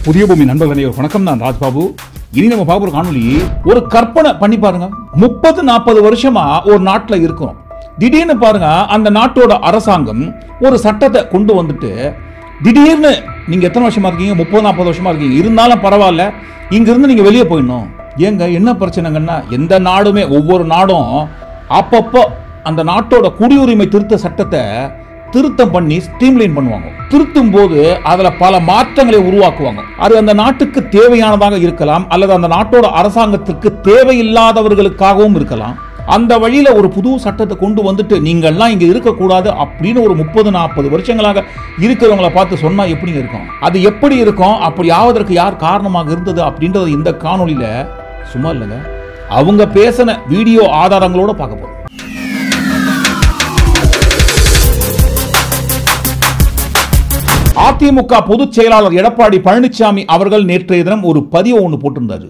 புதிய பூமி நண்பர்களே ஒரு வணக்கம் நான் ராஜ்பாபு இனி நம்ம பார்க்குற காணொலி ஒரு கற்பனை பண்ணி பாருங்க முப்பது நாற்பது வருஷமா ஒரு நாட்டுல இருக்கிறோம் திடீர்னு பாருங்க அந்த நாட்டோட அரசாங்கம் ஒரு சட்டத்தை கொண்டு வந்துட்டு திடீர்னு நீங்க எத்தனை வருஷமா இருக்கீங்க முப்பது நாற்பது வருஷமா இருக்கீங்க இருந்தாலும் பரவாயில்ல இங்க இருந்து நீங்க வெளியே போயிடணும் ஏங்க என்ன பிரச்சனைங்கன்னா எந்த நாடுமே ஒவ்வொரு நாடும் அப்பப்போ அந்த நாட்டோட குடியுரிமை திருத்த சட்டத்தை திருத்தம் பண்ணி ஸ்ட்ரீம்லைன் பண்ணுவாங்க திருத்தும் போது அதுல பல மாற்றங்களை உருவாக்குவாங்க அது அந்த நாட்டுக்கு தேவையானதாக இருக்கலாம் அல்லது அந்த நாட்டோட அரசாங்கத்திற்கு தேவையில்லாதவர்களுக்காகவும் இருக்கலாம் அந்த வழியில ஒரு புது சட்டத்தை கொண்டு வந்துட்டு நீங்கள்லாம் இங்க இருக்கக்கூடாது அப்படின்னு ஒரு முப்பது நாற்பது வருஷங்களாக இருக்கிறவங்கள பார்த்து சொன்னா எப்படி இருக்கும் அது எப்படி இருக்கும் அப்படி ஆவதற்கு யார் காரணமாக இருந்தது அப்படின்றது இந்த காணொளியில சும்மா இல்லைங்க அவங்க பேசின வீடியோ ஆதாரங்களோட பார்க்க போறோம் அதிமுக பொதுச் செயலாளர் எடப்பாடி பழனிசாமி அவர்கள் நேற்றைய தினம் ஒரு பதிவு ஒன்று போட்டிருந்தாரு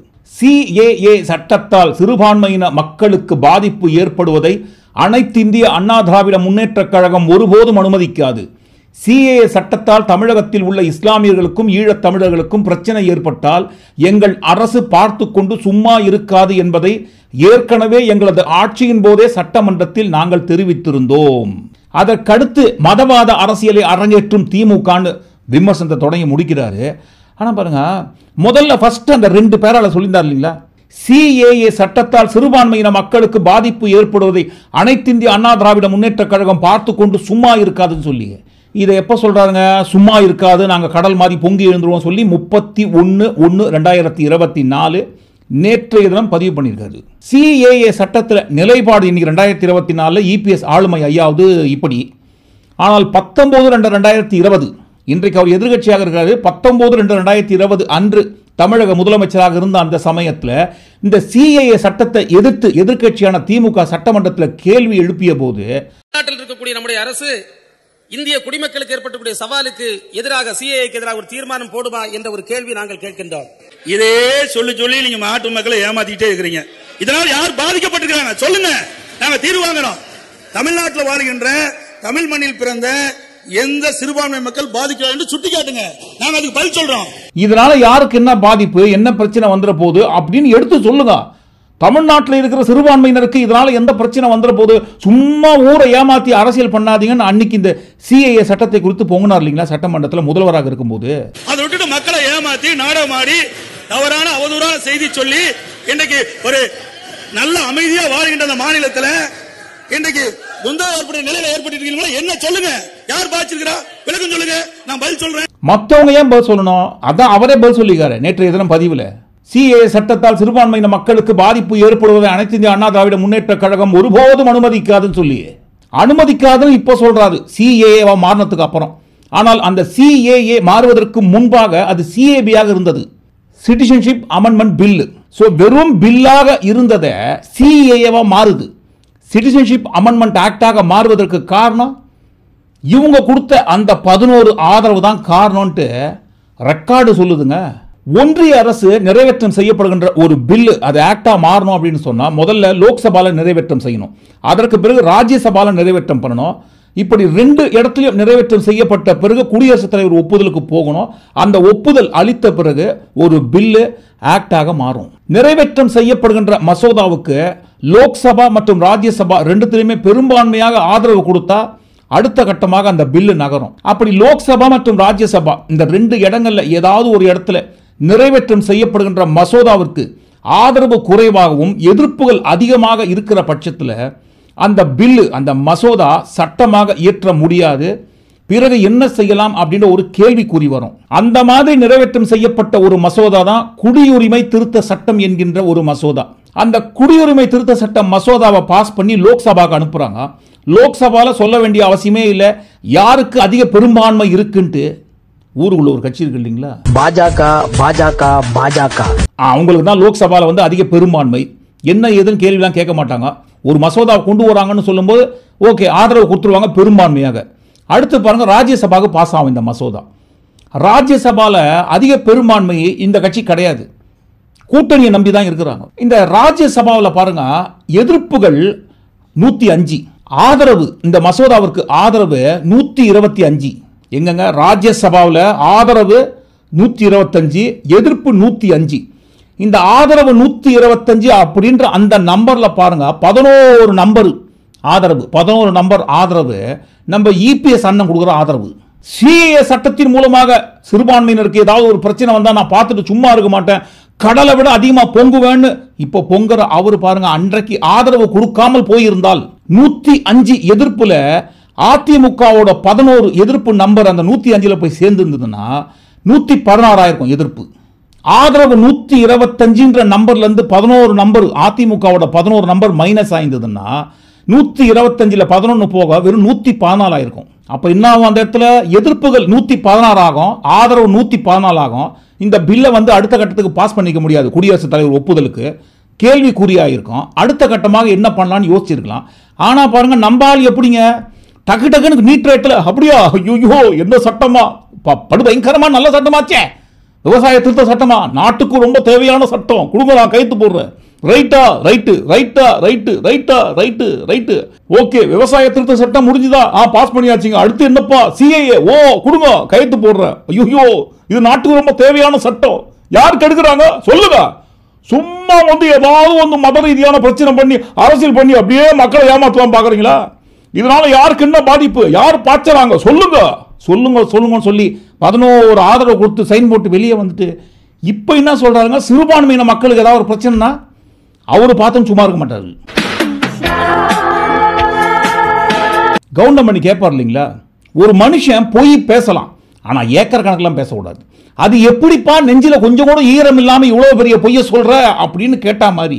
சிஏஏ சட்டத்தால் சிறுபான்மையின மக்களுக்கு பாதிப்பு ஏற்படுவதை அனைத்திந்திய அண்ணா திராவிட முன்னேற்றக் கழகம் ஒருபோதும் அனுமதிக்காது சிஏஏ சட்டத்தால் தமிழகத்தில் உள்ள இஸ்லாமியர்களுக்கும் ஈழத் தமிழர்களுக்கும் பிரச்சனை ஏற்பட்டால் எங்கள் அரசு பார்த்து கொண்டு சும்மா இருக்காது என்பதை ஏற்கனவே எங்களது ஆட்சியின் போதே சட்டமன்றத்தில் நாங்கள் தெரிவித்திருந்தோம் அதற்கடுத்து மதவாத அரசியலை அரங்கேற்றும் திமுகன்னு விமர்சனத்தை தொடங்கி முடிக்கிறாரு ஆனா பாருங்க முதல்ல ஃபர்ஸ்ட் அந்த ரெண்டு பேரால சொல்லியிருந்தார் இல்லைங்களா சிஏஏ சட்டத்தால் சிறுபான்மையின மக்களுக்கு பாதிப்பு ஏற்படுவதை அனைத்திந்திய அண்ணா திராவிட முன்னேற்ற கழகம் பார்த்து கொண்டு சும்மா இருக்காதுன்னு சொல்லி இதை எப்போ சொல்றாங்க சும்மா இருக்காது நாங்க கடல் மாதிரி பொங்கி எழுந்துருவோம் சொல்லி முப்பத்தி ஒன்று ஒன்று ரெண்டாயிரத்தி இருபத்தி நாலு நேற்றைய தினம் பதிவு பண்ணியிருக்காரு சிஏஏ சட்டத்தில் நிலைப்பாடு இன்னைக்கு ரெண்டாயிரத்தி இருபத்தி நாலில் இபிஎஸ் ஆளுமை ஐயாவது இப்படி ஆனால் பத்தொன்பது ரெண்டு ரெண்டாயிரத்தி இருபது இன்றைக்கு அவர் எதிர்க்கட்சியாக இருக்காரு பத்தொன்பது ரெண்டு ரெண்டாயிரத்தி இருபது அன்று தமிழக முதலமைச்சராக இருந்த அந்த சமயத்தில் இந்த சிஏஏ சட்டத்தை எதிர்த்து எதிர்க்கட்சியான திமுக சட்டமன்றத்தில் கேள்வி எழுப்பிய போது நாட்டில் இருக்கக்கூடிய நம்முடைய அரசு இந்திய குடிமக்களுக்கு ஏற்பட்டக்கூடிய சவாலுக்கு எதிராக சிஏக்கு எதிராக ஒரு தீர்மானம் போடுமா என்ற ஒரு கேள்வி நாங்கள் கேட்கின்றோம் இதே சொல்லி சொல்லி நீங்க நாட்டு மக்களை ஏமாத்திட்டே இருக்கிறீங்க இதனால் யார் பாதிக்கப்பட்டிருக்காங்க சொல்லுங்க நாங்க தீர்வு வாங்குறோம் தமிழ்நாட்டில் வாழ்கின்ற தமிழ் மண்ணில் பிறந்த எந்த சிறுபான்மை மக்கள் பாதிக்கிறார் என்று சுட்டிக்காட்டுங்க நாங்க அதுக்கு பதில் சொல்றோம் இதனால யாருக்கு என்ன பாதிப்பு என்ன பிரச்சனை வந்துட போகுது அப்படின்னு எடுத்து சொல்லுங்க தமிழ்நாட்டில் இருக்கிற சிறுபான்மையினருக்கு இதனால எந்த பிரச்சனை வந்துட போகுது சும்மா ஊரை ஏமாத்தி அரசியல் பண்ணாதீங்கன்னு அன்னைக்கு இந்த சிஏஏ சட்டத்தை குறித்து பொங்கினார் இல்லைங்களா சட்டமன்றத்தில் முதல்வராக இருக்கும்போது அதை விட்டுட்டு மக்களை ஏமாத்தி நாடகமாடி தவறான அவதூறான செய்தி சொல்லி இன்றைக்கு ஒரு நல்ல அமைதியா வாழ்கின்ற அந்த மாநிலத்துல இன்றைக்கு குந்தா ஏற்படைய நிலையில ஏற்பட்டிருக்கீங்களா என்ன சொல்லுங்க யார் பாதிச்சிருக்கிறா விளக்கம் சொல்லுங்க நான் பதில் சொல்றேன் மற்றவங்க ஏன் பதில் சொல்லணும் அதான் அவரே பதில் சொல்லிக்காரு நேற்றைய தினம் பதிவில் சிஏ சட்டத்தால் சிறுபான்மையின மக்களுக்கு பாதிப்பு ஏற்படுவதை அனைத்து இந்திய அண்ணா திராவிட முன்னேற்ற கழகம் ஒருபோதும் அனுமதிக்காதுன்னு சொல்லி அனுமதிக்காதுன்னு இப்போ சொல்றாரு சிஏஏவா மாறினதுக்கு அப்புறம் ஆனால் அந்த சிஏஏ மாறுவதற்கு முன்பாக அது சிஏபியாக இருந்தது சிட்டிசன்ஷிப் அமெண்ட்மெண்ட் பில்லு ஸோ வெறும் பில்லாக இருந்ததை சிஏஏவா மாறுது சிட்டிசன்ஷிப் அமெண்ட்மெண்ட் ஆக்டாக மாறுவதற்கு காரணம் இவங்க கொடுத்த அந்த பதினோரு ஆதரவு தான் காரணம்ட்டு ரெக்கார்டு சொல்லுதுங்க ஒன்றிய அரசு நிறைவேற்றம் செய்யப்படுகின்ற ஒரு பில்லு அது ஆக்டா மாறணும் அப்படின்னு சொன்னா முதல்ல லோக்சபால நிறைவேற்றம் செய்யணும் அதற்கு பிறகு ராஜ்யசபால நிறைவேற்றம் பண்ணணும் இப்படி ரெண்டு இடத்துலயும் நிறைவேற்றம் செய்யப்பட்ட பிறகு குடியரசுத் தலைவர் ஒப்புதலுக்கு போகணும் அந்த ஒப்புதல் அளித்த பிறகு ஒரு பில்லு ஆக்டாக மாறும் நிறைவேற்றம் செய்யப்படுகின்ற மசோதாவுக்கு லோக்சபா மற்றும் ராஜ்யசபா ரெண்டுத்திலுமே பெரும்பான்மையாக ஆதரவு கொடுத்தா அடுத்த கட்டமாக அந்த பில்லு நகரும் அப்படி லோக்சபா மற்றும் ராஜ்யசபா இந்த ரெண்டு இடங்கள்ல ஏதாவது ஒரு இடத்துல நிறைவேற்றம் செய்யப்படுகின்ற மசோதாவிற்கு ஆதரவு குறைவாகவும் எதிர்ப்புகள் அதிகமாக இருக்கிற பட்சத்தில் அந்த பில்லு அந்த மசோதா சட்டமாக இயற்ற முடியாது பிறகு என்ன செய்யலாம் அப்படின்ற ஒரு கேள்விக்குறி வரும் அந்த மாதிரி நிறைவேற்றம் செய்யப்பட்ட ஒரு மசோதா தான் குடியுரிமை திருத்த சட்டம் என்கின்ற ஒரு மசோதா அந்த குடியுரிமை திருத்த சட்டம் மசோதாவை பாஸ் பண்ணி லோக்சபாக்கு அனுப்புறாங்க லோக்சபால சொல்ல வேண்டிய அவசியமே இல்லை யாருக்கு அதிக பெரும்பான்மை இருக்குன்ட்டு ஊருக்குள்ள ஒரு கட்சி இருக்கு இல்லைங்களா பாஜக பாஜக பாஜக அவங்களுக்கு தான் லோக்சபால வந்து அதிக பெரும்பான்மை என்ன ஏதுன்னு கேள்விலாம் கேட்க மாட்டாங்க ஒரு மசோதா கொண்டு வராங்கன்னு சொல்லும்போது ஓகே ஆதரவு கொடுத்துருவாங்க பெரும்பான்மையாக அடுத்து பாருங்க ராஜ்யசபாவுக்கு பாஸ் ஆகும் இந்த மசோதா ராஜ்யசபால அதிக பெரும்பான்மை இந்த கட்சி கிடையாது கூட்டணியை நம்பி தான் இருக்கிறாங்க இந்த ராஜ்யசபாவில் பாருங்க எதிர்ப்புகள் நூத்தி அஞ்சு ஆதரவு இந்த மசோதாவிற்கு ஆதரவு நூத்தி இருபத்தி அஞ்சு எங்கங்க ராஜ்யசபாவில் ஆதரவு நூற்றி இருபத்தஞ்சு எதிர்ப்பு நூற்றி அஞ்சு இந்த ஆதரவு நூற்றி இருபத்தஞ்சு அப்படின்ற அந்த நம்பரில் பாருங்க பதினோரு நம்பர் ஆதரவு பதினோரு நம்பர் ஆதரவு நம்ம இபிஎஸ் அண்ணன் கொடுக்குற ஆதரவு சிஏஏ சட்டத்தின் மூலமாக சிறுபான்மையினருக்கு ஏதாவது ஒரு பிரச்சனை வந்தால் நான் பார்த்துட்டு சும்மா இருக்க மாட்டேன் கடலை விட அதிகமாக பொங்குவேன்னு இப்போ பொங்குற அவர் பாருங்க அன்றைக்கு ஆதரவு கொடுக்காமல் போயிருந்தால் நூற்றி அஞ்சு எதிர்ப்புல அதிமுகவோட பதினோரு எதிர்ப்பு நம்பர் அந்த நூற்றி அஞ்சில் போய் சேர்ந்துருந்ததுன்னா நூற்றி பதினாறாயிருக்கும் எதிர்ப்பு ஆதரவு நூற்றி இருபத்தஞ்சுன்ற நம்பர்ல இருந்து பதினோரு நம்பர் அதிமுகவோட பதினோரு நம்பர் மைனஸ் ஆயிருந்ததுன்னா நூற்றி இருபத்தஞ்சில் பதினொன்று போக வெறும் நூற்றி பதினாலாயிருக்கும் அப்போ என்ன ஆகும் அந்த இடத்துல எதிர்ப்புகள் நூற்றி பதினாறு ஆகும் ஆதரவு நூற்றி பதினாலு ஆகும் இந்த பில்லை வந்து அடுத்த கட்டத்துக்கு பாஸ் பண்ணிக்க முடியாது குடியரசுத் தலைவர் ஒப்புதலுக்கு கேள்விக்குறியாயிருக்கும் அடுத்த கட்டமாக என்ன பண்ணலாம்னு யோசிச்சிருக்கலாம் ஆனால் பாருங்க நம்பால் எப்படிங்க டக்கு டக்குன்னு நீட் ரேட்டில் அப்படியா ஐயோ என்ன சட்டமா ப- படு பயங்கரமா நல்ல சட்டமாச்சே விவசாய திருத்த சட்டமா நாட்டுக்கு ரொம்ப தேவையான சட்டம் கொடுங்க நான் கைத்து போடுறேன் ரைட்டா ரைட்டு ரைட்டா ரைட்டு ரைட்டா ரைட்டு ரைட்டு ஓகே விவசாய திருத்த சட்டம் முடிஞ்சுதா ஆ பாஸ் பண்ணியாச்சுங்க அடுத்து என்னப்பா சிஏஏ ஓ கொடுங்க கைத்து போடுறேன் ஐயோ இது நாட்டுக்கு ரொம்ப தேவையான சட்டம் யார் கெடுக்குறாங்க சொல்லுங்க சும்மா வந்து ஏதாவது வந்து மத ரீதியான பிரச்சனை பண்ணி அரசியல் பண்ணி அப்படியே மக்களை ஏமாத்தலாம் பாக்குறீங்களா இதனால யாருக்கு என்ன பாதிப்பு யார் பாய்ச்சறாங்க சொல்லுங்க சொல்லுங்க சொல்லுங்கன்னு சொல்லி பதினோரு ஆதரவு கொடுத்து சைன் போட்டு வெளியே வந்துட்டு இப்போ என்ன சொல்றாங்க சிறுபான்மையின மக்களுக்கு ஏதாவது ஒரு பிரச்சனைனா அவரு பார்த்தும் சும்மா இருக்க மாட்டாரு கவுண்டம் பண்ணி கேட்பார் இல்லைங்களா ஒரு மனுஷன் பொய் பேசலாம் ஆனா ஏக்கர் கணக்கெல்லாம் பேசக்கூடாது அது எப்படிப்பா நெஞ்சில கொஞ்சம் கூட ஈரம் இல்லாம இவ்வளவு பெரிய பொய்ய சொல்ற அப்படின்னு கேட்டா மாதிரி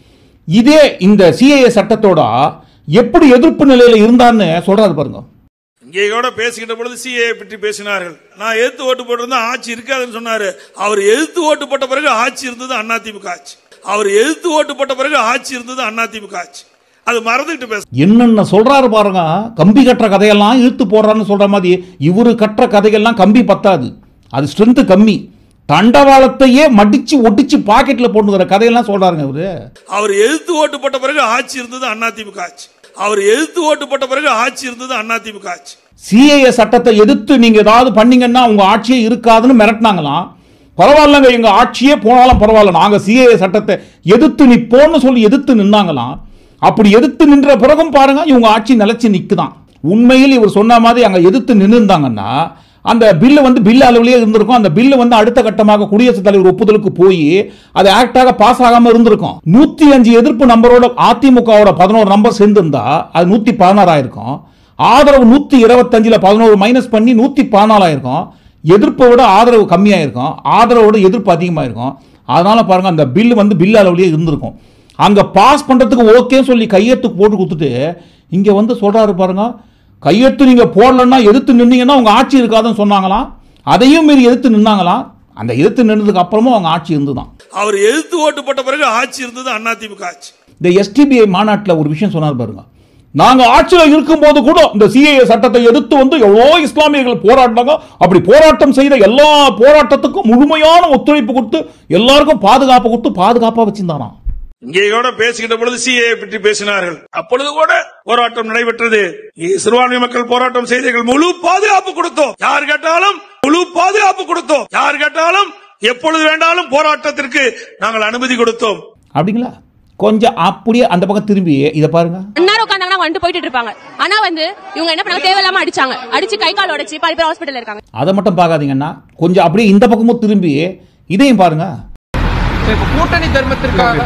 இதே இந்த சிஏஏ சட்டத்தோட எப்படி எதிர்ப்பு நிலையில இருந்தான்னு சொல்றாரு பாருங்க இங்கே கூட பேசிக்கிட்ட பொழுது சிஏ பற்றி பேசினார்கள் நான் எதிர்த்து ஓட்டு போட்டிருந்தா ஆட்சி இருக்காதுன்னு சொன்னாரு அவர் எதிர்த்து ஓட்டு போட்ட பிறகு ஆட்சி இருந்தது அதிமுக ஆட்சி அவர் எதிர்த்து ஓட்டு போட்ட பிறகு ஆட்சி இருந்தது அதிமுக ஆட்சி அது மறந்துகிட்டு பேச என்னென்ன சொல்றாரு பாருங்க கம்பி கட்டுற கதையெல்லாம் இழுத்து போடுறான்னு சொல்ற மாதிரி இவரு கட்டுற கதையெல்லாம் கம்பி பத்தாது அது ஸ்ட்ரென்த் கம்மி தண்டவாளத்தையே மடிச்சு ஒட்டிச்சு பாக்கெட்ல போட்டுக்கிற கதையெல்லாம் சொல்றாருங்க இவரு அவர் எதிர்த்து ஓட்டு போட்ட பிறகு ஆட்சி இருந்தது அதிமுக ஆட்சி அவர் எதிர்த்து ஓட்டு போட்ட பிறகு ஆட்சி இருந்தது அதிமுக ஆட்சி சிஏஏ சட்டத்தை எதிர்த்து நீங்க ஏதாவது பண்ணீங்கன்னா உங்க ஆட்சியே இருக்காதுன்னு மிரட்டினாங்களாம் பரவாயில்லங்க எங்க ஆட்சியே போனாலும் பரவாயில்ல நாங்க சிஏஏ சட்டத்தை எதிர்த்து நிப்போம்னு சொல்லி எதிர்த்து நின்னாங்களாம் அப்படி எதிர்த்து நின்ற பிறகும் பாருங்க இவங்க ஆட்சி நிலைச்சு நிக்குதான் உண்மையில் இவர் சொன்ன மாதிரி அங்க எதிர்த்து நின்றுந்தாங்கன்னா அந்த பில்லு வந்து பில் அளவிலேயே இருந்திருக்கும் அந்த பில்லு வந்து அடுத்த கட்டமாக குடியரசுத் தலைவர் ஒப்புதலுக்கு போய் அது ஆக்டாக பாஸ் ஆகாம இருந்திருக்கும் நூத்தி அஞ்சு எதிர்ப்பு நம்பரோட அதிமுகவோட பதினோரு நம்பர் சேர்ந்திருந்தா அது நூத்தி பதினாறாயிருக்கும் ஆதரவு நூத்தி இருபத்தஞ்சுல பதினோரு மைனஸ் பண்ணி நூத்தி பதினாலாயிருக்கும் எதிர்ப்பை விட ஆதரவு கம்மியாயிருக்கும் ஆதரவை விட எதிர்ப்பு அதிகமாயிருக்கும் அதனால பாருங்க அந்த பில் வந்து பில் அளவுலயே இருந்திருக்கும் அங்க பாஸ் பண்றதுக்கு ஓகே சொல்லி கையெழுத்து போட்டு கொடுத்துட்டு இங்க வந்து சொல்றாரு பாருங்க கையெழுத்து நீங்க போடலன்னா எதிர்த்து நின்னீங்கன்னா உங்க ஆட்சி இருக்காதுன்னு சொன்னாங்களாம் அதையும் மீறி எதிர்த்து நின்னாங்களாம் அந்த எதிர்த்து நின்றதுக்கு அப்புறமும் அவங்க ஆட்சி இருந்துதான் அவர் எதிர்த்து ஓட்டு போட்ட பிறகு ஆட்சி இருந்தது அதிமுக ஆட்சி இந்த எஸ்டிபிஐ மாநாட்டில் ஒரு விஷயம் சொன்னார் பாருங்க நாங்க ஆட்சியில இருக்கும்போது கூட இந்த சிஏஏ சட்டத்தை எதிர்த்து வந்து எவ்வளோ இஸ்லாமியர்கள் போராடினாங்க அப்படி போராட்டம் செய்த எல்லா போராட்டத்துக்கும் முழுமையான ஒத்துழைப்பு கொடுத்து எல்லாருக்கும் பாதுகாப்பு கொடுத்து பாதுகாப்பா வச்சிருந்தாராம் இங்கே கூட பேசுகின்ற பொழுது சிஏ பற்றி பேசினார்கள் அப்பொழுது கூட போராட்டம் நடைபெற்றது இ- சிறுபான்மை மக்கள் போராட்டம் செய்தீர்கள் முழு பாதுகாப்பு கொடுத்தோம் யார் கேட்டாலும் முழு பாதுகாப்பு கொடுத்தோம் யார் கேட்டாலும் எப்பொழுது வேண்டாலும் போராட்டத்திற்கு நாங்கள் அனுமதி கொடுத்தோம் அப்படிங்களா கொஞ்சம் அப்படியே அந்த பக்கம் திரும்பி இதை பாருங்க அந்நேரம் உட்காந்தாங்கன்னா வந்துட்டு போயிட்டு இருப்பாங்க ஆனா வந்து இவங்க என்ன பண்ணாங்க தேவையில்லாம அடிச்சாங்க அடிச்சு கை கால் உடைச்சு பாதி பேர் ஹாஸ்பிட்டல் இருக்காங்க அதை மட்டும் பார்க்காதீங்கன்னா கொஞ்சம் அப்படியே இந்த பக்கமும் திரும்பி இதையும் பாருங்க சார், இப்ப கூட்டணி தர்மத்திற்காக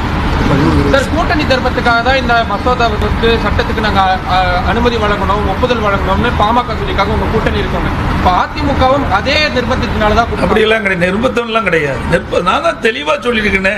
சார் கூட்டணி தர்மத்துக்காக தான் இந்த மசோதாவுக்கு சட்டத்துக்கு நாங்க அ, அனுமதி வழங்கணும் ஒப்புதல் வழங்கணும்னு பாமக சொல்லிக்காக உங்க கூட்டணி இருக்கோங்க இப்ப அதிமுகவும் அதே நிர்பந்தத்தினால தான் கொடுத்தாங்க. அப்படியெல்லாம் கிடையாது நிர்பந்தம்லாம் கிடையாது நிர்ப நான் தான் தெளிவாக சொல்லியிருக்கேனே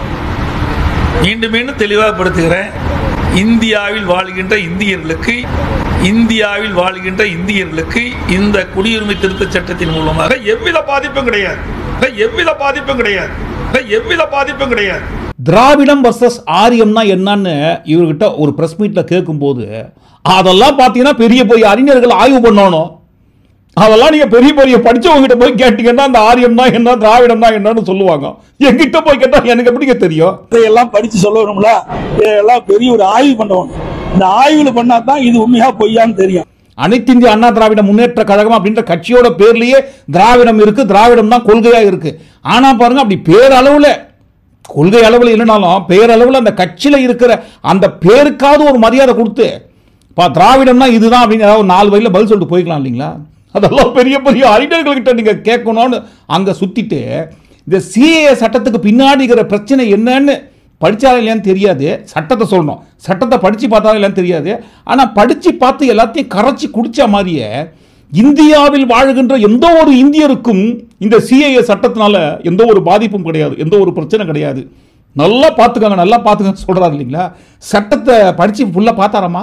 மீண்டும் மீண்டும் தெளிவாகப்படுத்துகிறேன் இந்தியாவில் வாழ்கின்ற இந்தியர்களுக்கு இந்தியாவில் வாழ்கின்ற இந்தியர்களுக்கு இந்த குடியுரிமை திருத்தச் சட்டத்தின் மூலமாக எவ்வித பாதிப்பும் கிடையாது எவ்வித பாதிப்பும் கிடையாது எவ்வித பாதிப்பும் கிடையாது திராவிடம் வர்சஸ் ஆரியம்னா என்னன்னு இவர்கிட்ட ஒரு பிரஸ் மீட்ல கேட்கும்போது அதெல்லாம் பார்த்தீங்கன்னா பெரிய பெரிய அறிஞர்கள் ஆய்வு பண்ணணும் அதெல்லாம் நீங்க பெரிய பெரிய படிச்சவங்க கிட்ட போய் கேட்டீங்கன்னா அந்த ஆரியம் தான் என்ன திராவிடம் தான் என்னன்னு சொல்லுவாங்க என்கிட்ட போய் கேட்டா எனக்கு எப்படிங்க தெரியும் இதையெல்லாம் படிச்சு சொல்லணும்ல இதெல்லாம் பெரிய ஒரு ஆய்வு பண்ணணும் இந்த ஆய்வுல பண்ணா தான் இது உண்மையா பொய்யான்னு தெரியும் அனைத்து இந்திய அண்ணா திராவிட முன்னேற்ற கழகம் அப்படின்ற கட்சியோட பேர்லயே திராவிடம் இருக்கு திராவிடம் தான் கொள்கையா இருக்கு ஆனா பாருங்க அப்படி பேரளவுல கொள்கை அளவில் இல்லைனாலும் பேரளவில் அந்த கட்சியில் இருக்கிற அந்த பேருக்காவது ஒரு மரியாதை கொடுத்து பா திராவிடம்னா இதுதான் அப்படின்னு ஏதாவது ஒரு நாலு வயலில் பதில் சொல்லிட்டு போய்க்கலாம் இல்லைங்களா அதெல்லாம் பெரிய பெரிய அறிஞர்கள்கிட்ட நீங்கள் கேட்கணும்னு அங்கே சுற்றிட்டு இந்த சிஏ சட்டத்துக்கு பின்னாடி இருக்கிற பிரச்சனை என்னன்னு படித்தாலும் இல்லையான்னு தெரியாது சட்டத்தை சொல்லணும் சட்டத்தை படித்து பார்த்தாலும் இல்லையான்னு தெரியாது ஆனால் படித்து பார்த்து எல்லாத்தையும் கரைச்சி குடிச்ச மாதிரியே இந்தியாவில் வாழுகின்ற எந்த ஒரு இந்தியருக்கும் இந்த சிஏஏ சட்டத்தினால எந்த ஒரு பாதிப்பும் கிடையாது எந்த ஒரு பிரச்சனை கிடையாது நல்லா பார்த்துக்கோங்க நல்லா பார்த்துக்கங்க சொல்றாரு இல்லைங்களா சட்டத்தை படிச்சு ஃபுல்லா பார்த்தாராமா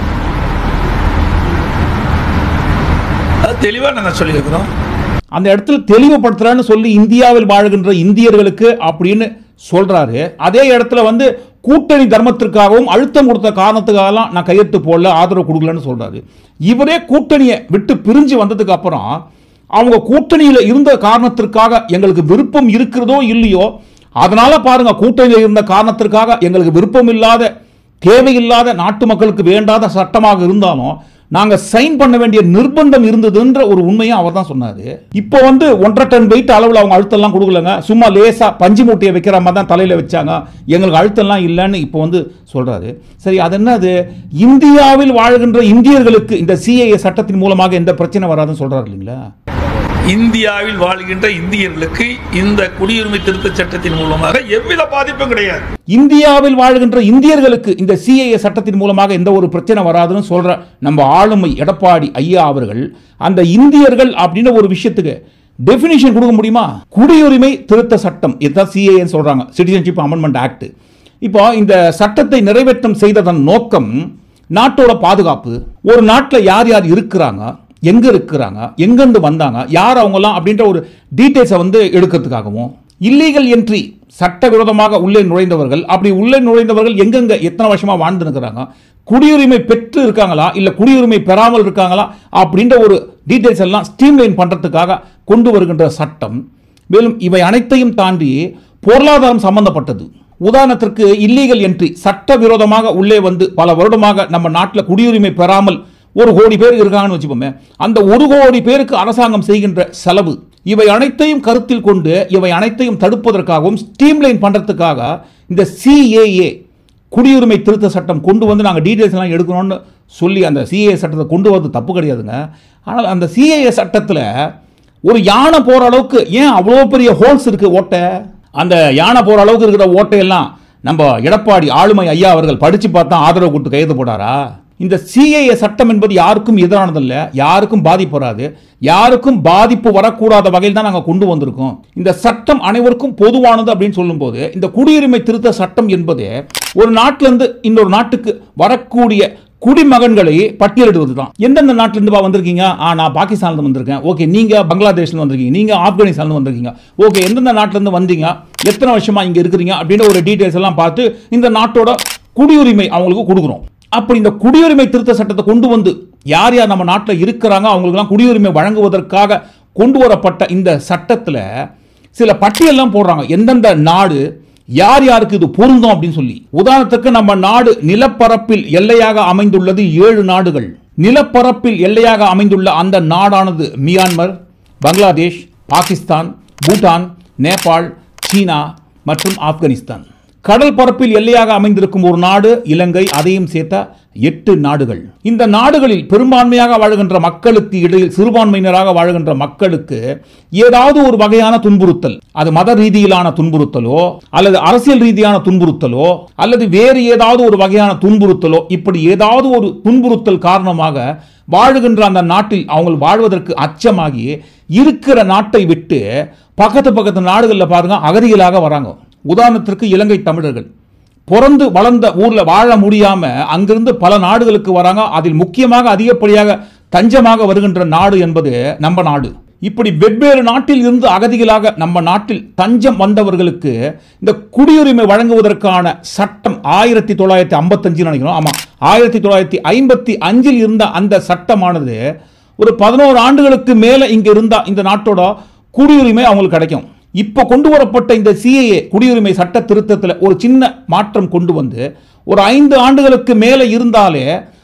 அது தெளிவா நாங்க சொல்லியிருக்கிறோம் அந்த இடத்துல தெளிவுபடுத்துறான்னு சொல்லி இந்தியாவில் வாழுகின்ற இந்தியர்களுக்கு அப்படின்னு சொல்றாரு அதே இடத்துல வந்து கூட்டணி தர்மத்திற்காகவும் அழுத்தம் கொடுத்த காரணத்துக்காகலாம் நான் கையெழுத்து போடல ஆதரவு கொடுக்கலன்னு சொல்றாரு இவரே கூட்டணியை விட்டு பிரிஞ்சு வந்ததுக்கு அப்புறம் அவங்க கூட்டணியில இருந்த காரணத்திற்காக எங்களுக்கு விருப்பம் இருக்கிறதோ இல்லையோ அதனால பாருங்க கூட்டணியில் இருந்த காரணத்திற்காக எங்களுக்கு விருப்பம் இல்லாத தேவையில்லாத நாட்டு மக்களுக்கு வேண்டாத சட்டமாக இருந்தாலும் நாங்க சைன் பண்ண வேண்டிய நிர்பந்தம் இருந்ததுன்ற ஒரு உண்மையை அவர் தான் சொன்னாரு இப்போ வந்து ஒன்றரை டன் வெயிட் அளவில் அவங்க அழுத்தம்லாம் கொடுக்கலங்க சும்மா லேசா பஞ்சு மூட்டையை வைக்கிற மாதிரி தான் தலையில வச்சாங்க எங்களுக்கு அழுத்தம்லாம் இல்லைன்னு இப்போ வந்து சொல்றாரு சரி அது என்னது இந்தியாவில் வாழ்கின்ற இந்தியர்களுக்கு இந்த சிஏஏ சட்டத்தின் மூலமாக எந்த பிரச்சனை வராதுன்னு சொல்றாரு இல்லைங்களா இந்தியாவில் வாழ்கின்ற இந்தியர்களுக்கு இந்த குடியுரிமை திருத்த சட்டத்தின் மூலமாக எவ்வித பாதிப்பும் கிடையாது இந்தியாவில் வாழ்கின்ற இந்தியர்களுக்கு இந்த சிஏஏ சட்டத்தின் மூலமாக எந்த ஒரு பிரச்சனை வராதுன்னு சொல்ற நம்ம ஆளுமை எடப்பாடி ஐயா அவர்கள் அந்த இந்தியர்கள் அப்படின்னு ஒரு விஷயத்துக்கு டெபினிஷன் கொடுக்க முடியுமா குடியுரிமை திருத்த சட்டம் இதுதான் சிஏஏ சொல்றாங்க சிட்டிசன்ஷிப் அமெண்ட்மெண்ட் ஆக்ட் இப்போ இந்த சட்டத்தை நிறைவேற்றம் செய்ததன் நோக்கம் நாட்டோட பாதுகாப்பு ஒரு நாட்டில் யார் யார் இருக்கிறாங்க எங்க இருக்கிறாங்க எங்கிருந்து வந்தாங்க யார் அவங்கலாம் அப்படின்ற ஒரு டீட்டெயில்ஸை வந்து எடுக்கிறதுக்காகவும் இல்லீகல் என்ட்ரி சட்டவிரோதமாக உள்ளே நுழைந்தவர்கள் அப்படி உள்ளே நுழைந்தவர்கள் எங்கெங்க எத்தனை வருஷமா வாழ்ந்து இருக்கிறாங்க குடியுரிமை பெற்று இருக்காங்களா இல்ல குடியுரிமை பெறாமல் இருக்காங்களா அப்படின்ற ஒரு டீட்டெயில்ஸ் எல்லாம் ஸ்ட்ரீம்லைன் பண்றதுக்காக கொண்டு வருகின்ற சட்டம் மேலும் இவை அனைத்தையும் தாண்டி பொருளாதாரம் சம்பந்தப்பட்டது உதாரணத்திற்கு இல்லீகல் என்ட்ரி சட்டவிரோதமாக உள்ளே வந்து பல வருடமாக நம்ம நாட்டில் குடியுரிமை பெறாமல் ஒரு கோடி பேர் இருக்காங்கன்னு வச்சுப்போமே அந்த ஒரு கோடி பேருக்கு அரசாங்கம் செய்கின்ற செலவு இவை அனைத்தையும் கருத்தில் கொண்டு இவை அனைத்தையும் தடுப்பதற்காகவும் ஸ்ட்ரீம்லைன் பண்றதுக்காக இந்த சிஏஏ குடியுரிமை திருத்த சட்டம் கொண்டு வந்து நாங்கள் டீட்டெயில்ஸ் எல்லாம் எடுக்கணும்னு சொல்லி அந்த சிஏஏ சட்டத்தை கொண்டு வரது தப்பு கிடையாதுங்க ஆனால் அந்த சிஏஏ சட்டத்தில் ஒரு யானை போகிற அளவுக்கு ஏன் அவ்வளோ பெரிய ஹோல்ஸ் இருக்கு ஓட்டை அந்த யானை போகிற அளவுக்கு இருக்கிற ஓட்டையெல்லாம் நம்ம எடப்பாடி ஆளுமை ஐயா அவர்கள் படித்து பார்த்தா ஆதரவு கொடுத்து கையெழுத்து போடாரா இந்த சிஏஏ சட்டம் என்பது யாருக்கும் எதிரானதல்ல யாருக்கும் பாதிப்பு வராது யாருக்கும் பாதிப்பு வரக்கூடாத வகையில் தான் நாங்கள் கொண்டு வந்திருக்கோம் இந்த சட்டம் அனைவருக்கும் பொதுவானது அப்படின்னு சொல்லும்போது இந்த குடியுரிமை திருத்த சட்டம் என்பது ஒரு நாட்டிலிருந்து இன்னொரு நாட்டுக்கு வரக்கூடிய குடிமகன்களை பட்டியலிடுவது தான் எந்தெந்த நாட்டில இருந்து வந்திருக்கீங்க ஆ நான் பாகிஸ்தான்ல இருந்து வந்திருக்கேன் ஓகே நீங்க பங்களாதேஷ்ல வந்திருக்கீங்க நீங்க ஆப்கானிஸ்தான்ல வந்திருக்கீங்க ஓகே எந்தெந்த நாட்டில இருந்து வந்தீங்க எத்தனை வருஷமா இங்க இருக்கிறீங்க அப்படின்னு ஒரு டீடைல்ஸ் எல்லாம் பார்த்து இந்த நாட்டோட குடியுரிமை அவங்களுக்கு கொடுக்குறோம் அப்படி இந்த குடியுரிமை திருத்த சட்டத்தை கொண்டு வந்து யார் யார் நம்ம நாட்டில் இருக்கிறாங்க அவங்களுக்கெல்லாம் குடியுரிமை வழங்குவதற்காக கொண்டு வரப்பட்ட இந்த சட்டத்தில் சில பட்டியல்லாம் போடுறாங்க எந்தெந்த நாடு யார் யாருக்கு இது பொருந்தும் அப்படின்னு சொல்லி உதாரணத்துக்கு நம்ம நாடு நிலப்பரப்பில் எல்லையாக அமைந்துள்ளது ஏழு நாடுகள் நிலப்பரப்பில் எல்லையாக அமைந்துள்ள அந்த நாடானது மியான்மர் பங்களாதேஷ் பாகிஸ்தான் பூட்டான் நேபாள் சீனா மற்றும் ஆப்கானிஸ்தான் கடல் பரப்பில் எல்லையாக அமைந்திருக்கும் ஒரு நாடு இலங்கை அதையும் சேர்த்த எட்டு நாடுகள் இந்த நாடுகளில் பெரும்பான்மையாக வாழுகின்ற மக்களுக்கு இடையில் சிறுபான்மையினராக வாழுகின்ற மக்களுக்கு ஏதாவது ஒரு வகையான துன்புறுத்தல் அது மத ரீதியிலான துன்புறுத்தலோ அல்லது அரசியல் ரீதியான துன்புறுத்தலோ அல்லது வேறு ஏதாவது ஒரு வகையான துன்புறுத்தலோ இப்படி ஏதாவது ஒரு துன்புறுத்தல் காரணமாக வாழுகின்ற அந்த நாட்டில் அவங்க வாழ்வதற்கு அச்சமாகி இருக்கிற நாட்டை விட்டு பக்கத்து பக்கத்து நாடுகளில் பாருங்க அகதிகளாக வராங்க உதாரணத்திற்கு இலங்கை தமிழர்கள் பிறந்து வளர்ந்த ஊர்ல வாழ முடியாம அங்கிருந்து பல நாடுகளுக்கு வராங்க அதில் முக்கியமாக அதிகப்படியாக தஞ்சமாக வருகின்ற நாடு என்பது நம்ம நாடு இப்படி வெவ்வேறு நாட்டில் இருந்து அகதிகளாக நம்ம நாட்டில் தஞ்சம் வந்தவர்களுக்கு இந்த குடியுரிமை வழங்குவதற்கான சட்டம் ஆயிரத்தி தொள்ளாயிரத்தி ஐம்பத்தஞ்சு நினைக்கிறோம் ஆமா ஆயிரத்தி தொள்ளாயிரத்தி ஐம்பத்தி அஞ்சில் இருந்த அந்த சட்டமானது ஒரு பதினோரு ஆண்டுகளுக்கு மேல இங்க இருந்தா இந்த நாட்டோட குடியுரிமை அவங்களுக்கு கிடைக்கும் இப்போ கொண்டு வரப்பட்ட இந்த சிஏஏ குடியுரிமை சட்ட திருத்தத்தில் ஒரு சின்ன மாற்றம் கொண்டு வந்து ஒரு ஐந்து ஆண்டுகளுக்கு மேலே இருந்தாலே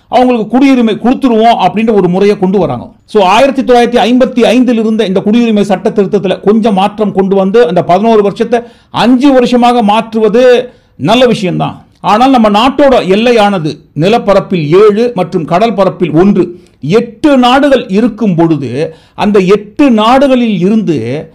அவங்களுக்கு குடியுரிமை கொடுத்துருவோம் அப்படின்ற ஒரு முறையை கொண்டு வராங்க ஸோ ஆயிரத்தி தொள்ளாயிரத்தி ஐம்பத்தி ஐந்தில் இருந்த இந்த குடியுரிமை சட்ட திருத்தத்தில் கொஞ்சம் மாற்றம் கொண்டு வந்து அந்த பதினோரு வருஷத்தை அஞ்சு வருஷமாக மாற்றுவது நல்ல விஷயம்தான் ஆனால் நம்ம நாட்டோட எல்லையானது நிலப்பரப்பில் ஏழு மற்றும் கடல் பரப்பில் ஒன்று எட்டு நாடுகள் இருக்கும் பொழுது அந்த எட்டு நாடுகளில் இருந்து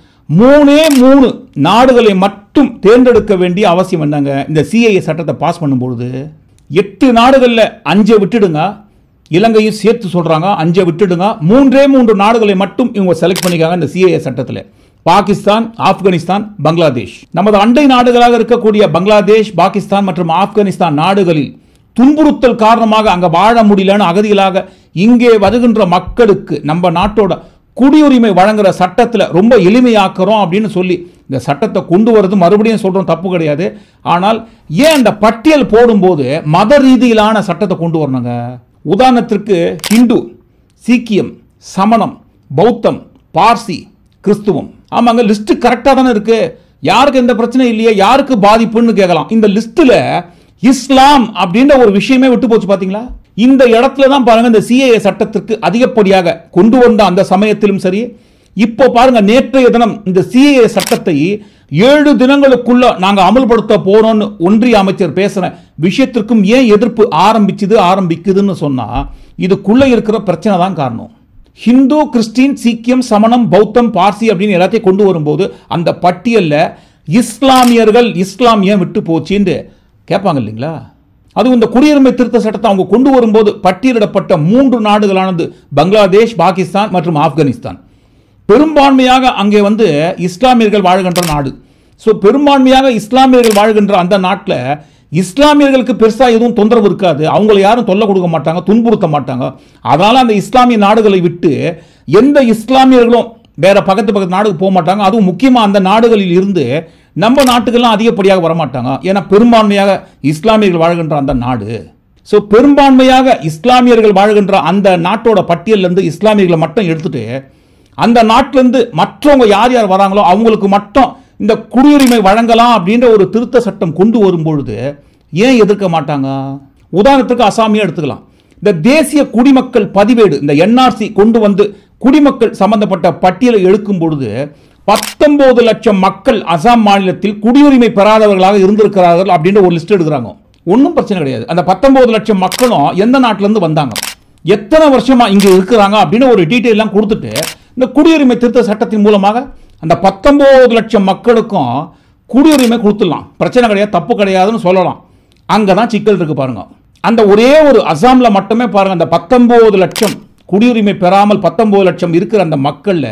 மூணே மூணு நாடுகளை மட்டும் தேர்ந்தெடுக்க வேண்டிய அவசியம் என்னங்க இந்த சிஐஏ சட்டத்தை பாஸ் பண்ணும்பொழுது எட்டு நாடுகளில் அஞ்சை விட்டுடுங்க இலங்கையும் சேர்த்து சொல்றாங்க அஞ்சை விட்டுடுங்க மூன்றே மூன்று நாடுகளை மட்டும் இவங்க செலக்ட் பண்ணிக்காங்க இந்த சிஏஏ சட்டத்தில் பாகிஸ்தான் ஆப்கானிஸ்தான் பங்களாதேஷ் நமது அண்டை நாடுகளாக இருக்கக்கூடிய பங்களாதேஷ் பாகிஸ்தான் மற்றும் ஆப்கானிஸ்தான் நாடுகளில் துன்புறுத்தல் காரணமாக அங்க வாழ முடியலன்னு அகதிகளாக இங்கே வருகின்ற மக்களுக்கு நம்ம நாட்டோட குடியுரிமை வழங்குற சட்டத்துல ரொம்ப எளிமையாக்குறோம் அப்படின்னு சொல்லி இந்த சட்டத்தை கொண்டு வரது மறுபடியும் சொல்றோம் தப்பு கிடையாது ஆனால் ஏன் அந்த பட்டியல் போடும்போது மத ரீதியிலான சட்டத்தை கொண்டு வரணுங்க உதாரணத்திற்கு ஹிந்து சீக்கியம் சமணம் பௌத்தம் பார்சி கிறிஸ்துவம் ஆமாங்க லிஸ்ட் கரெக்டாக தானே இருக்கு யாருக்கு எந்த பிரச்சனையும் இல்லையே யாருக்கு பாதிப்புன்னு கேட்கலாம் இந்த லிஸ்ட்ல இஸ்லாம் அப்படின்ற ஒரு விஷயமே விட்டு போச்சு பாத்தீங்களா இந்த இடத்துல தான் பாருங்க இந்த சிஏஏ சட்டத்திற்கு அதிகப்படியாக கொண்டு வந்த அந்த சமயத்திலும் சரி இப்போ பாருங்க நேற்றைய தினம் இந்த சிஏஏ சட்டத்தை ஏழு தினங்களுக்குள்ள நாங்க அமல்படுத்த போறோம்னு ஒன்றிய அமைச்சர் பேசுற விஷயத்திற்கும் ஏன் எதிர்ப்பு ஆரம்பிச்சுது ஆரம்பிக்குதுன்னு சொன்னா இதுக்குள்ள இருக்கிற பிரச்சனை தான் காரணம் ஹிந்து கிறிஸ்டின் சீக்கியம் சமணம் பௌத்தம் பார்சி அப்படின்னு எல்லாத்தையும் கொண்டு வரும்போது அந்த பட்டியல்ல இஸ்லாமியர்கள் இஸ்லாம் ஏன் விட்டு போச்சுன்னு கேட்பாங்க இல்லைங்களா அதுவும் இந்த குடியுரிமை திருத்த சட்டத்தை அவங்க கொண்டு வரும்போது பட்டியலிடப்பட்ட மூன்று நாடுகளானது பங்களாதேஷ் பாகிஸ்தான் மற்றும் ஆப்கானிஸ்தான் பெரும்பான்மையாக அங்கே வந்து இஸ்லாமியர்கள் வாழ்கின்ற நாடு ஸோ பெரும்பான்மையாக இஸ்லாமியர்கள் வாழ்கின்ற அந்த நாட்டில் இஸ்லாமியர்களுக்கு பெருசா எதுவும் தொந்தரவு இருக்காது அவங்கள யாரும் தொல்லை கொடுக்க மாட்டாங்க துன்புறுத்த மாட்டாங்க அதனால அந்த இஸ்லாமிய நாடுகளை விட்டு எந்த இஸ்லாமியர்களும் வேற பக்கத்து பக்கத்து நாடுக்கு போக மாட்டாங்க அதுவும் முக்கியமா அந்த நாடுகளில் இருந்து நம்ம நாட்டுக்கெல்லாம் அதிகப்படியாக வரமாட்டாங்க ஏன்னா பெரும்பான்மையாக இஸ்லாமியர்கள் வாழ்கின்ற அந்த நாடு ஸோ பெரும்பான்மையாக இஸ்லாமியர்கள் வாழ்கின்ற அந்த நாட்டோட பட்டியல்ல இருந்து இஸ்லாமியர்களை மட்டும் எடுத்துட்டு அந்த நாட்டிலேருந்து மற்றவங்க யார் யார் வராங்களோ அவங்களுக்கு மட்டும் இந்த குடியுரிமை வழங்கலாம் அப்படின்ற ஒரு திருத்த சட்டம் கொண்டு வரும்பொழுது ஏன் எதிர்க்க மாட்டாங்க உதாரணத்துக்கு அசாமியை எடுத்துக்கலாம் இந்த தேசிய குடிமக்கள் பதிவேடு இந்த என்ஆர்சி கொண்டு வந்து குடிமக்கள் சம்பந்தப்பட்ட பட்டியலை எடுக்கும் பொழுது பத்தொன்பது லட்சம் மக்கள் அசாம் மாநிலத்தில் குடியுரிமை பெறாதவர்களாக இருந்திருக்கிறார்கள் அப்படின்ற ஒரு லிஸ்ட் எடுக்கிறாங்க ஒன்றும் பிரச்சனை கிடையாது அந்த பத்தொன்பது லட்சம் மக்களும் எந்த நாட்டுல இருந்து வந்தாங்க எத்தனை வருஷமா இங்க இருக்கிறாங்க அப்படின்னு ஒரு டீட்டெயில் எல்லாம் கொடுத்துட்டு இந்த குடியுரிமை திருத்த சட்டத்தின் மூலமாக அந்த பத்தொன்பது லட்சம் மக்களுக்கும் குடியுரிமை கொடுத்துடலாம் பிரச்சனை கிடையாது தப்பு கிடையாதுன்னு சொல்லலாம் அங்கதான் சிக்கல் இருக்கு பாருங்க அந்த ஒரே ஒரு அசாம்ல மட்டுமே பாருங்க அந்த பத்தொன்பது லட்சம் குடியுரிமை பெறாமல் பத்தொன்பது லட்சம் இருக்கிற அந்த மக்கள்ல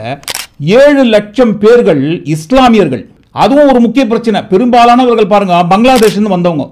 ஏழு லட்சம் பேர்கள் இஸ்லாமியர்கள் அதுவும் ஒரு முக்கிய பிரச்சனை பெரும்பாலானவர்கள் பாருங்க பங்களாதேஷ்ல வந்தவங்க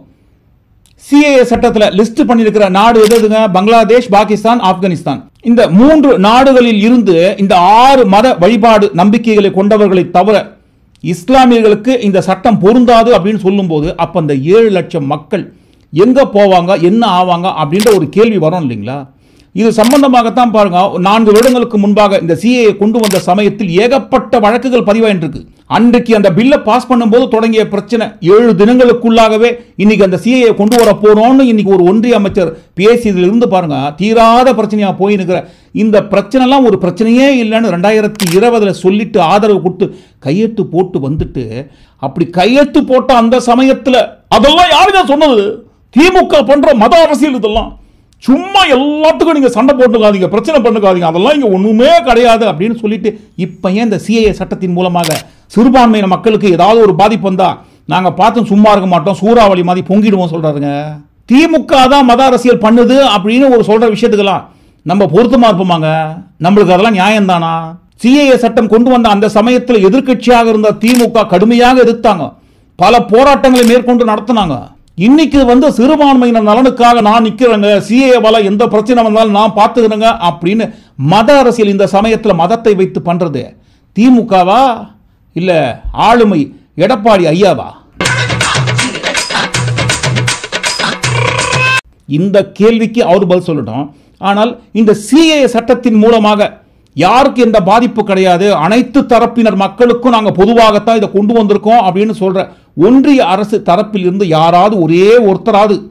சிஏஏ சட்டத்துல லிஸ்ட் பண்ணியிருக்கிற நாடு எது எதுங்க பங்களாதேஷ் பாகிஸ்தான் ஆப்கானிஸ்தான் இந்த மூன்று நாடுகளில் இருந்து இந்த ஆறு மத வழிபாடு நம்பிக்கைகளை கொண்டவர்களை தவிர இஸ்லாமியர்களுக்கு இந்த சட்டம் பொருந்தாது அப்படின்னு சொல்லும்போது அப்ப அந்த ஏழு லட்சம் மக்கள் எங்க போவாங்க என்ன ஆவாங்க அப்படின்ற ஒரு கேள்வி வரும் இல்லைங்களா இது சம்பந்தமாகத்தான் பாருங்க நான்கு வருடங்களுக்கு முன்பாக இந்த சிஏ கொண்டு வந்த சமயத்தில் ஏகப்பட்ட வழக்குகள் பதிவாயிருக்கு அன்றைக்கு அந்த பில்லை பாஸ் பண்ணும்போது தொடங்கிய பிரச்சனை ஏழு தினங்களுக்குள்ளாகவே இன்னைக்கு அந்த சிஏ கொண்டு வர போறோம்னு இன்னைக்கு ஒரு ஒன்றிய அமைச்சர் பேசியதுல இருந்து பாருங்க தீராத பிரச்சனையா போயினுக்கிற இந்த பிரச்சனைலாம் ஒரு பிரச்சனையே இல்லைன்னு ரெண்டாயிரத்தி இருபதுல சொல்லிட்டு ஆதரவு கொடுத்து கையெழுத்து போட்டு வந்துட்டு அப்படி கையெழுத்து போட்ட அந்த சமயத்துல அதெல்லாம் யாருங்க சொன்னது திமுக பண்ற மத அரசியல் இதெல்லாம் சும்மா எல்லாத்துக்கும் நீங்க சண்டை போட்டுக்காதீங்க பிரச்சனை பண்ணுக்காதீங்க அதெல்லாம் இங்க ஒண்ணுமே கிடையாது அப்படின்னு சொல்லிட்டு இப்ப ஏன் இந்த சிஏஏ சட்டத்தின் மூலமாக சிறுபான்மையின மக்களுக்கு ஏதாவது ஒரு பாதிப்பு வந்தா நாங்க பார்த்து சும்மா இருக்க மாட்டோம் சூறாவளி மாதிரி பொங்கிடுவோம் சொல்றாருங்க திமுக தான் மத அரசியல் பண்ணுது அப்படின்னு ஒரு சொல்ற விஷயத்துக்கெல்லாம் நம்ம பொருத்தமா இருப்போமாங்க நம்மளுக்கு அதெல்லாம் நியாயம் தானா சிஏஏ சட்டம் கொண்டு வந்த அந்த சமயத்தில் எதிர்க்கட்சியாக இருந்த திமுக கடுமையாக எதிர்த்தாங்க பல போராட்டங்களை மேற்கொண்டு நடத்தினாங்க இன்னைக்கு வந்து சிறுபான்மையினர் நலனுக்காக நான் நிக்கிறேங்க சிஏ வல எந்த பிரச்சனை வந்தாலும் நான் பார்த்துக்கிறேங்க அப்படின்னு மத அரசியல் இந்த சமயத்துல மதத்தை வைத்து பண்றது திமுகவா இல்ல ஆளுமை எடப்பாடி ஐயாவா இந்த கேள்விக்கு அவர் பதில் சொல்லட்டும் ஆனால் இந்த சிஏ சட்டத்தின் மூலமாக யாருக்கு எந்த பாதிப்பு கிடையாது அனைத்து தரப்பினர் மக்களுக்கும் நாங்கள் பொதுவாகத்தான் இதை கொண்டு வந்திருக்கோம் அப்படின்னு சொல்ற ஒன்றிய அரசு தரப்பில் இருந்து யாராவது ஒரே ஒருத்தராவது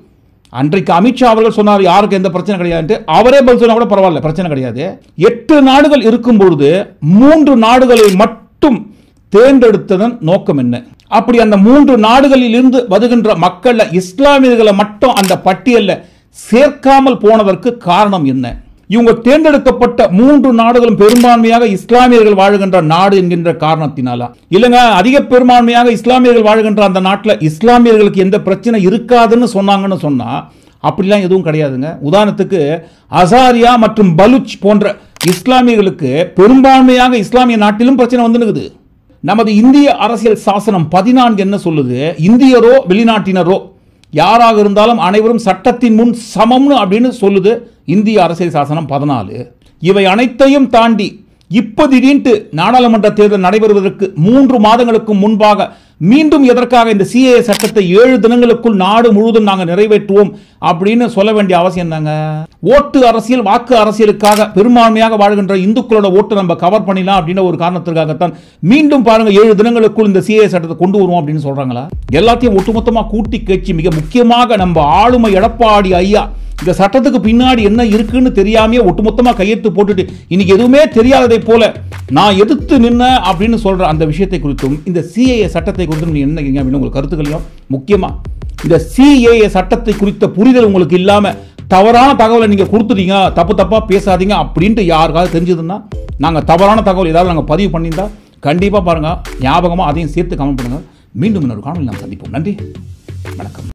அன்றைக்கு அமித்ஷா அவர்கள் சொன்னார் யாருக்கு எந்த பிரச்சனை கிடையாது அவரே பதில் சொன்னா கூட பரவாயில்ல பிரச்சனை கிடையாது எட்டு நாடுகள் இருக்கும் பொழுது மூன்று நாடுகளை மட்டும் தேர்ந்தெடுத்ததன் நோக்கம் என்ன அப்படி அந்த மூன்று நாடுகளில் இருந்து வருகின்ற மக்கள்ல இஸ்லாமியர்களை மட்டும் அந்த பட்டியல்ல சேர்க்காமல் போனதற்கு காரணம் என்ன இவங்க தேர்ந்தெடுக்கப்பட்ட மூன்று நாடுகளும் பெரும்பான்மையாக இஸ்லாமியர்கள் வாழுகின்ற நாடு என்கின்ற காரணத்தினாலா இல்லைங்க அதிக பெரும்பான்மையாக இஸ்லாமியர்கள் வாழுகின்ற அந்த நாட்டில் இஸ்லாமியர்களுக்கு எந்த பிரச்சனை இருக்காதுன்னு சொன்னாங்கன்னு சொன்னா அப்படிலாம் எதுவும் கிடையாதுங்க உதாரணத்துக்கு அசாரியா மற்றும் பலுச் போன்ற இஸ்லாமியர்களுக்கு பெரும்பான்மையாக இஸ்லாமிய நாட்டிலும் பிரச்சனை வந்துனுக்குது நமது இந்திய அரசியல் சாசனம் பதினான்கு என்ன சொல்லுது இந்தியரோ வெளிநாட்டினரோ யாராக இருந்தாலும் அனைவரும் சட்டத்தின் முன் சமம்னு அப்படின்னு சொல்லுது இந்திய அரசியல் சாசனம் பதினாலு இவை அனைத்தையும் தாண்டி இப்ப திடீர்னு நாடாளுமன்ற தேர்தல் நடைபெறுவதற்கு மூன்று மாதங்களுக்கு முன்பாக மீண்டும் எதற்காக இந்த சிஏஏ சட்டத்தை ஏழு தினங்களுக்குள் நாடு முழுவதும் நாங்கள் நிறைவேற்றுவோம் அப்படின்னு சொல்ல வேண்டிய அவசியம் தாங்க ஓட்டு அரசியல் வாக்கு அரசியலுக்காக பெரும்பான்மையாக வாழ்கின்ற இந்துக்களோட ஓட்டு நம்ம கவர் பண்ணிடலாம் அப்படின்ற ஒரு காரணத்திற்காகத்தான் மீண்டும் பாருங்க ஏழு தினங்களுக்குள் இந்த சிஏ சட்டத்தை கொண்டு வருவோம் அப்படின்னு சொல்றாங்களா எல்லாத்தையும் ஒட்டுமொத்தமா கூட்டி கட்சி மிக முக்கியமாக நம்ம ஆளுமை எடப்பாடி ஐயா இந்த சட்டத்துக்கு பின்னாடி என்ன இருக்குன்னு தெரியாமையே ஒட்டுமொத்தமா கையெழுத்து போட்டுட்டு இன்னைக்கு எதுவுமே தெரியாததை போல நான் எதிர்த்து நின்ன அப்படின்னு சொல்ற அந்த விஷயத்தை குறித்தும் இந்த சிஏஏ சட்டத்தை குறித்தும் நீங்க என்ன நினைக்கிறீங்க அப்படின்னு உங்களுக்கு கருத்துக்களையும் முக்கியமா இந்த சிஏஏ சட்டத்தை குறித்த புரிதல் உங்களுக்கு இல்லாம தவறான தகவலை நீங்க கொடுத்துட்டீங்க தப்பு தப்பா பேசாதீங்க அப்படின்ட்டு யாருக்காவது தெரிஞ்சதுன்னா நாங்க தவறான தகவல் ஏதாவது நாங்க பதிவு பண்ணியிருந்தா கண்டிப்பா பாருங்க ஞாபகமா அதையும் சேர்த்து கமெண்ட் பண்ணுங்க மீண்டும் இன்னொரு காணொலி நாம் சந்திப்போம் நன்றி வணக்கம்